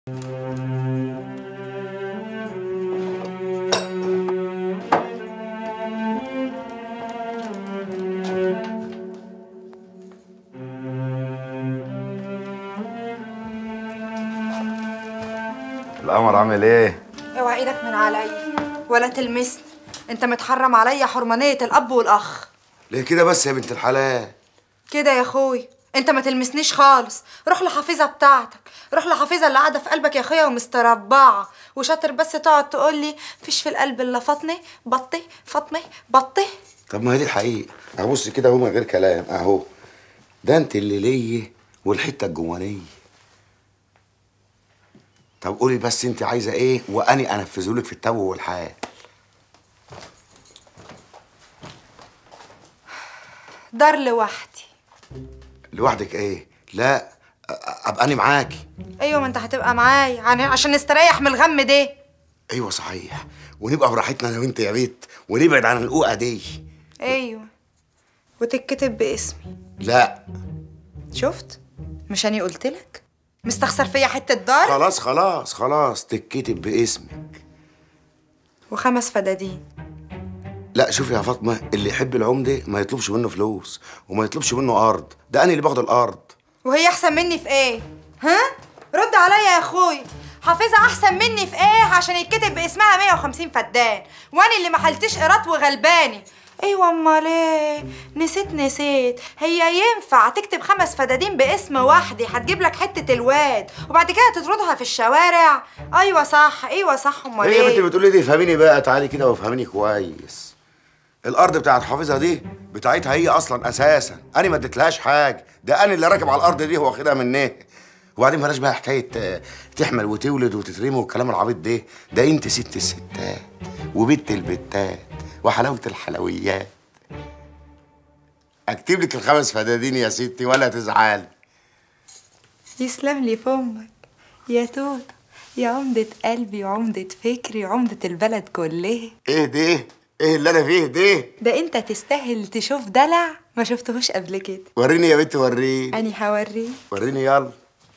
القمر عامل ايه؟ اوعى ايدك من عليا ولا تلمسني انت متحرم عليا حرمانيه الاب والاخ ليه كده بس يا بنت الحلال؟ كده يا اخوي انت ما تلمسنيش خالص روح لحفيظه بتاعتك روح لحفيظه اللي قاعده في قلبك يا اخويا ومستربعه وشاطر بس تقعد تقول لي فيش في القلب الا فاطمه بطي فاطمه بطي طب ما هي دي الحقيقة اهو بص كده اهو من غير كلام اهو ده انت اللي ليا والحتة الجوانية طب قولي بس انت عايزة ايه واني انفذهولك في التو والحال دار لوحدي لوحدك ايه؟ لا أ- ابقى انا معاكي ايوه ما انت هتبقى معايا يعني عشان نستريح من الغم ده ايوه صحيح ونبقى براحتنا انا وانت يا بيت ونبعد عن القوقة دي ايوه وتتكتب باسمي لا شفت مش اني قلت لك مستخسر فيا حته دار خلاص خلاص خلاص تتكتب باسمك وخمس فدادين لا شوفي يا فاطمه اللي يحب العمده ما يطلبش منه فلوس وما يطلبش منه ارض ده انا اللي باخد الارض وهي احسن مني في ايه ها رد عليا يا اخوي حافظة احسن مني في ايه عشان يتكتب باسمها 150 فدان وانا اللي ما حلتش قيراط وغلباني ايوه امال ايه نسيت نسيت هي ينفع تكتب خمس فدادين باسم واحدة هتجيب لك حتة الواد وبعد كده تطردها في الشوارع ايوه صح ايوه صح امال هي يا بنتي ايه بتقولي دي فهميني بقى تعالي كده وافهميني كويس الارض بتاعت حافظها دي بتاعتها هي اصلا اساسا انا ما اديتلهاش حاجه ده انا اللي راكب على الارض دي واخدها منها وبعدين بلاش بقى حكايه آه، تحمل وتولد وتترمي والكلام العبيط ده ده انت ست الستات وبت البتات وحلاوه الحلويات اكتب لك الخمس فدادين يا ستي ولا تزعلي يسلم لي فمك يا توت يا عمدة قلبي وعمدة فكري وعمدة البلد كلها ايه ده ايه اللي انا فيه ده ده انت تستاهل تشوف دلع ما شفتهوش قبل كده وريني يا بنتي وريني اني هوريه وريني يلا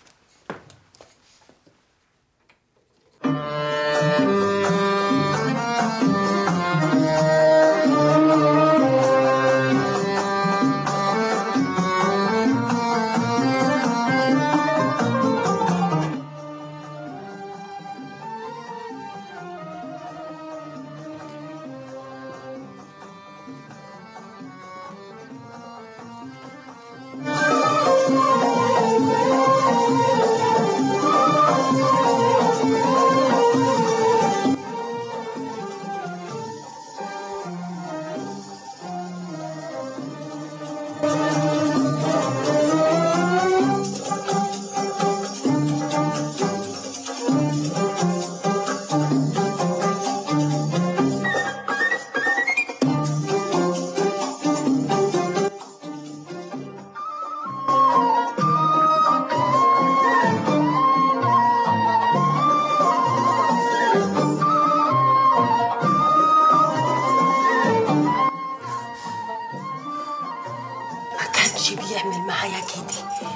ما كانش بيعمل معايا كده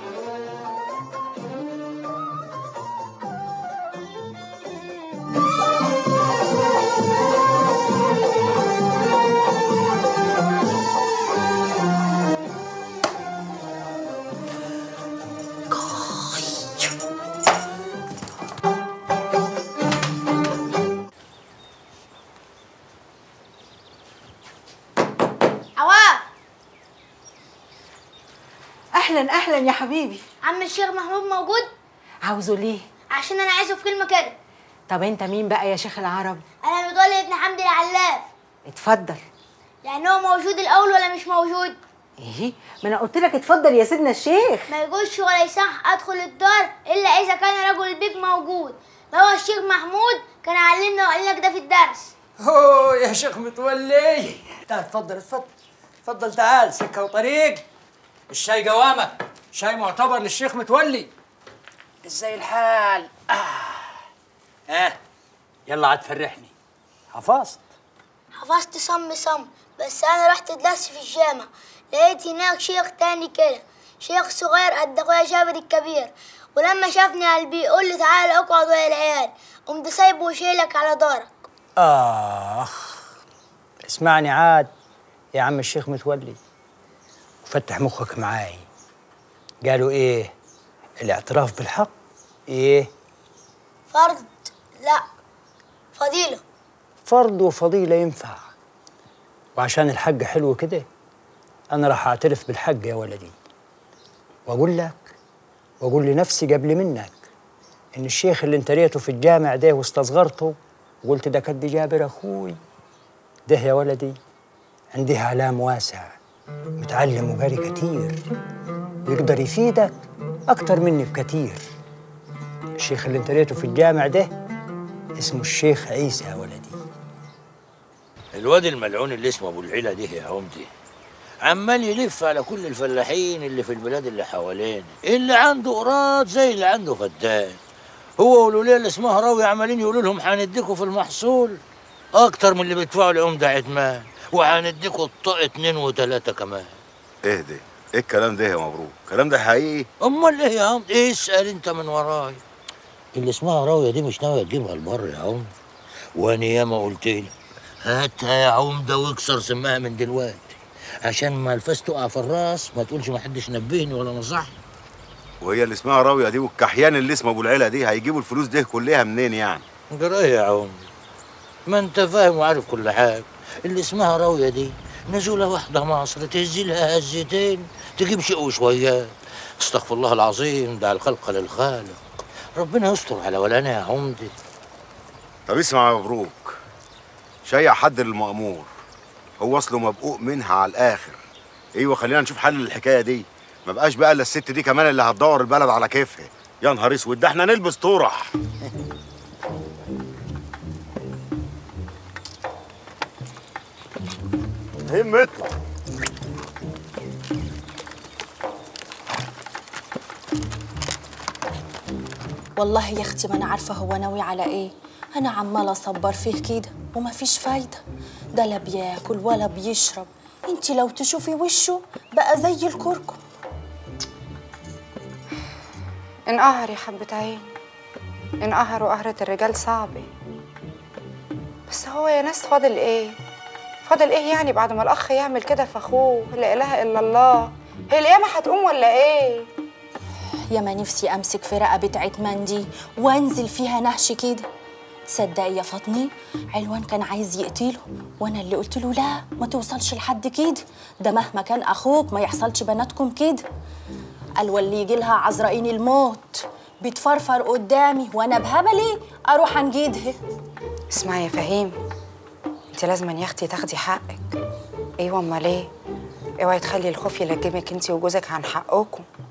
عواف اهلا اهلا يا حبيبي عم الشيخ محمود موجود عاوزه ليه عشان انا عايزه في كلمه كده طب انت مين بقى يا شيخ العرب انا متولي ابن حمدي العلاف اتفضل يعني هو موجود الاول ولا مش موجود ايه ما انا قلت لك اتفضل يا سيدنا الشيخ ما يجوزش ولا يصح ادخل الدار الا اذا كان رجل البيت موجود فهو الشيخ محمود كان علمنا وقال لك ده في الدرس اوه يا شيخ متولي تعال اتفضل اتفضل اتفضل تعال سكه وطريق الشاي قوامك شاي معتبر للشيخ متولي ازاي الحال اه اه يلا عاد فرحني حفظت حفظت صم صم بس انا رحت درس في الجامع لقيت هناك شيخ تاني كده شيخ صغير قد اخويا جابر الكبير ولما شافني قلبي يقول لي تعالى اقعد ويا العيال قمت سايبه وشيلك على دارك آخ اسمعني عاد يا عم الشيخ متولي وفتح مخك معاي قالوا إيه الاعتراف بالحق إيه فرض لا فضيلة فرض وفضيلة ينفع وعشان الحق حلو كده أنا راح أعترف بالحق يا ولدي وأقول لك وأقول لنفسي قبل منك إن الشيخ اللي انت ريته في الجامع ده واستصغرته وقلت ده كد جابر أخوي ده يا ولدي عنده علام واسع متعلم وقاري كتير ويقدر يفيدك أكتر مني بكتير الشيخ اللي انت ريته في الجامع ده اسمه الشيخ عيسى يا ولدي الواد الملعون اللي اسمه ابو العلا ده يا عمدي عمال يلف على كل الفلاحين اللي في البلاد اللي حوالينا اللي عنده قراط زي اللي عنده فدان هو والوليه اللي اسمها راوي عمالين يقولوا لهم هنديكوا في المحصول اكتر من اللي بيدفعوا العمده عتمان وهنديكوا الطاق اتنين وتلاته كمان ايه ده ايه الكلام ده يا مبروك الكلام ده حقيقي امال ايه يا عمدي ايه اسال انت من وراي اللي اسمها راويه دي مش ناويه تجيبها البر يا عمدي وانا ياما قلت لي هاتها يا عمده واكسر سماها من دلوقتي عشان ما الفاس تقع في الراس ما تقولش ما حدش نبهني ولا نصحني وهي اللي اسمها راويه دي والكحيان اللي اسمه ابو العلا دي هيجيبوا الفلوس دي كلها منين يعني جرايه يا عمدي ما انت فاهم وعارف كل حاجه اللي اسمها راويه دي نزوله واحده مصر تهز لها هزتين تجيب شيء وشويات استغفر الله العظيم ده الخلق للخالق ربنا يستر على ولانا يا عمدي طب اسمع يا مبروك شيع حد للمأمور هو اصله مبقوق منها على الاخر ايوه خلينا نشوف حل للحكايه دي ما بقاش بقى الا الست دي كمان اللي هتدور البلد على كيفها يا نهار اسود ده احنا نلبس طرح هم اطلع والله يا اختي ما انا عارفه هو ناوي على ايه انا عماله اصبر فيه كده وما فيش فايده ده لا بياكل ولا بيشرب انت لو تشوفي وشه بقى زي الكركم انقهر يا حبة عين انقهر وقهرة الرجال صعبة بس هو يا ناس فاضل ايه فاضل ايه يعني بعد ما الاخ يعمل كده في اخوه لا اله الا الله هي القيامة هتقوم ولا ايه يا ما نفسي امسك في رقبه عتمان دي وانزل فيها نهش كده تصدقي يا فاطمه علوان كان عايز يقتله وانا اللي قلت له لا ما توصلش لحد كده ده مهما كان اخوك ما يحصلش بناتكم كده قال واللي يجي لها عزرائيل الموت بتفرفر قدامي وانا بهبلي اروح انجدها اسمعي يا فهيم انت لازم يا اختي تاخدي حقك ايوه امال ايه اوعي تخلي الخوف يلجمك انت وجوزك عن حقكم